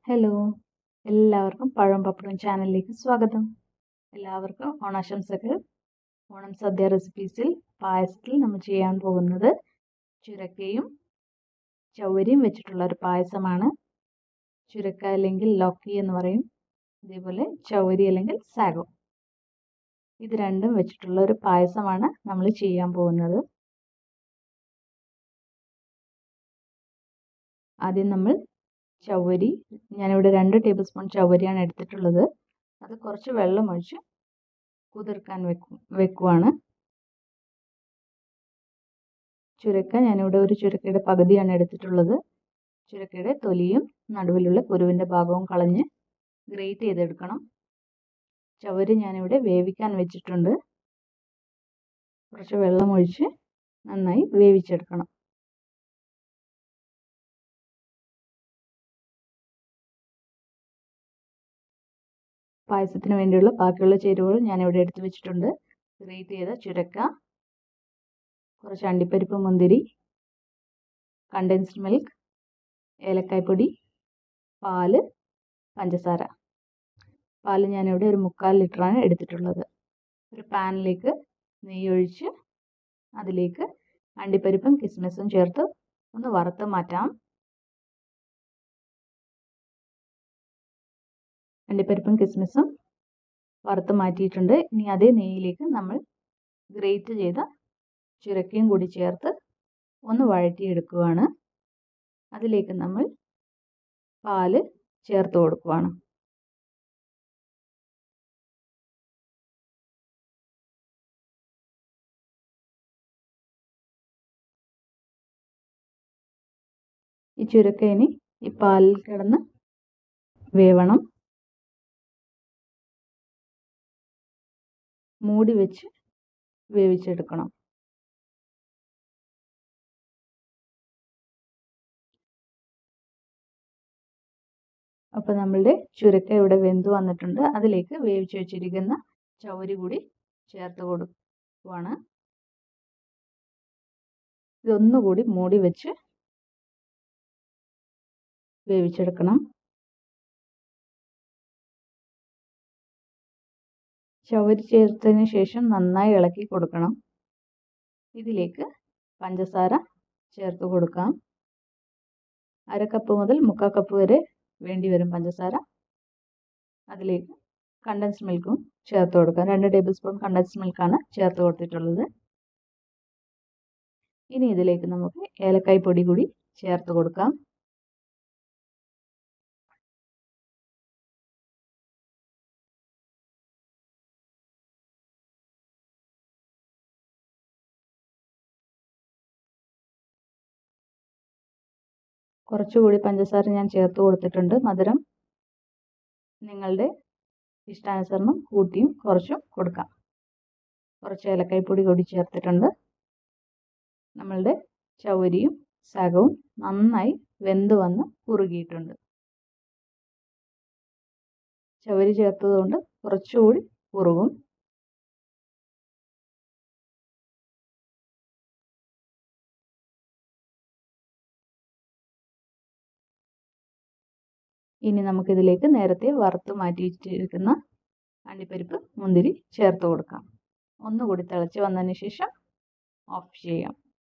hello എല്ലാവർക്കും പഴം പപ്പടം ചാനലിലേക്ക് സ്വാഗതം എല്ലാവർക്കും ഓണാശംസകൾ ഓണം സദ്യ റെസിപ്പീസിൽ പായസത്തിൽ നമ്മൾ ചെയ്യാൻ പോകുന്നത് ചുരക്കയും ചൗവരിയും വെച്ചിട്ടുള്ള ഒരു പായസമാണ് ചുരക്ക അല്ലെങ്കിൽ ലോക്കി എന്ന് പറയും അതേപോലെ ചൗവരി അല്ലെങ്കിൽ സാഗോ ഇത് രണ്ടും വെച്ചിട്ടുള്ള ഒരു പായസമാണ് നമ്മൾ ചെയ്യാൻ പോകുന്നത് ആദ്യം നമ്മൾ ചവ്വരി ഞാനിവിടെ രണ്ട് ടേബിൾ സ്പൂൺ ചവ്വരിയാണ് എടുത്തിട്ടുള്ളത് അത് കുറച്ച് വെള്ളം ഒഴിച്ച് കുതിർക്കാൻ വെക്കും വെക്കുവാണ് ചുരക്ക ഞാനിവിടെ ഒരു ചുരക്കയുടെ പകുതിയാണ് എടുത്തിട്ടുള്ളത് ചുരക്കയുടെ തൊലിയും നടുവിലുള്ള കുരുവിൻ്റെ ഭാഗവും കളഞ്ഞ് ഗ്രേറ്റ് ചെയ്തെടുക്കണം ചവര് ഞാനിവിടെ വേവിക്കാൻ വെച്ചിട്ടുണ്ട് കുറച്ച് വെള്ളം ഒഴിച്ച് നന്നായി വേവിച്ചെടുക്കണം പായസത്തിന് വേണ്ടിയുള്ള ബാക്കിയുള്ള ചേരുവകൾ ഞാനിവിടെ എടുത്തു വെച്ചിട്ടുണ്ട് ഗ്രേറ്റ് ചെയ്ത ചുരക്ക കുറച്ച് അണ്ടിപ്പരിപ്പ് മുന്തിരി കണ്ടൻസ്ഡ് മിൽക്ക് ഏലക്കായ്പ്പൊടി പാല് പഞ്ചസാര പാല് ഞാനിവിടെ ഒരു മുക്കാൽ ലിറ്ററാണ് എടുത്തിട്ടുള്ളത് ഒരു പാനിലേക്ക് നെയ്യ് ഒഴിച്ച് അതിലേക്ക് അണ്ടിപ്പരിപ്പും കിസ്മിസും ചേർത്ത് ഒന്ന് വറുത്ത് മാറ്റാം അണ്ടിപ്പരിപ്പും കിസ്മിസും വറുത്ത് മാറ്റിയിട്ടുണ്ട് ഇനി അതേ നെയ്യിലേക്ക് നമ്മൾ ഗ്രേറ്റ് ചെയ്ത ചുരക്കയും കൂടി ചേർത്ത് ഒന്ന് വഴറ്റിയെടുക്കുകയാണ് അതിലേക്ക് നമ്മൾ പാല് ചേർത്ത് കൊടുക്കുകയാണ് ഈ ചുരക്ക ഇനി ഈ പാലിൽ കിടന്ന് വേവണം മൂടി വെച്ച് വേവിച്ചെടുക്കണം അപ്പോൾ നമ്മളുടെ ചുരക്ക ഇവിടെ വെന്ത് വന്നിട്ടുണ്ട് അതിലേക്ക് വേവിച്ച് വെച്ചിരിക്കുന്ന ചവരി കൂടി ചേർത്ത് കൊടുക്കുവാണ് ഇതൊന്നുകൂടി മൂടി വെച്ച് വേവിച്ചെടുക്കണം ചവരി ചേർത്തതിന് ശേഷം നന്നായി ഇളക്കി കൊടുക്കണം ഇതിലേക്ക് പഞ്ചസാര ചേർത്ത് കൊടുക്കാം അര കപ്പ് മുതൽ മുക്കാൽ കപ്പ് വരെ വേണ്ടി വരും പഞ്ചസാര അതിലേക്ക് കണ്ടൻസ് മിൽക്കും ചേർത്ത് കൊടുക്കാം രണ്ട് ടേബിൾ സ്പൂൺ കണ്ടൻസ് മിൽക്കാണ് ചേർത്ത് കൊടുത്തിട്ടുള്ളത് ഇനി ഇതിലേക്ക് നമുക്ക് ഏലക്കായ് പൊടി കൂടി ചേർത്ത് കൊടുക്കാം കുറച്ചുകൂടി പഞ്ചസാര ഞാൻ ചേർത്ത് കൊടുത്തിട്ടുണ്ട് മധുരം നിങ്ങളുടെ ഇഷ്ടാനുസരണം കൂട്ടിയും കുറച്ചും കൊടുക്കാം കുറച്ച് ഏലക്കായ്പ്പൊടി കൂടി ചേർത്തിട്ടുണ്ട് നമ്മളുടെ ചൗരിയും സകവും നന്നായി വെന്ത് വന്ന് കുറുകിയിട്ടുണ്ട് ചവരി ചേർത്തതുകൊണ്ട് കുറച്ചുകൂടി കുറുകും ഇനി നമുക്കിതിലേക്ക് നേരത്തെ വറുത്ത് മാറ്റിയിട്ടിരിക്കുന്ന അണ്ടിപ്പരിപ്പ് മുന്തിരി ചേർത്ത് കൊടുക്കാം ഒന്നുകൂടി തിളച്ച് വന്നതിന് ശേഷം ഓഫ് ചെയ്യാം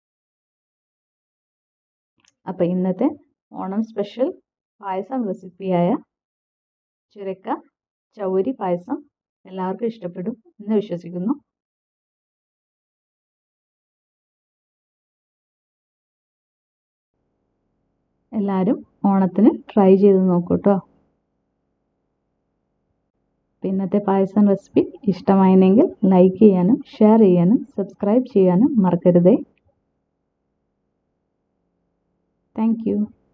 അപ്പോൾ ഇന്നത്തെ ഓണം സ്പെഷ്യൽ പായസം റെസിപ്പിയായ ചുരക്ക ചൗരി പായസം എല്ലാവർക്കും ഇഷ്ടപ്പെടും എന്ന് വിശ്വസിക്കുന്നു എല്ലാവരും ഓണത്തിന് ട്രൈ ചെയ്ത് നോക്കൂ കേട്ടോ ഇന്നത്തെ പായസം റെസിപ്പി ഇഷ്ടമായെങ്കിൽ ലൈക്ക് ചെയ്യാനും ഷെയർ ചെയ്യാനും സബ്സ്ക്രൈബ് ചെയ്യാനും മറക്കരുതേ താങ്ക്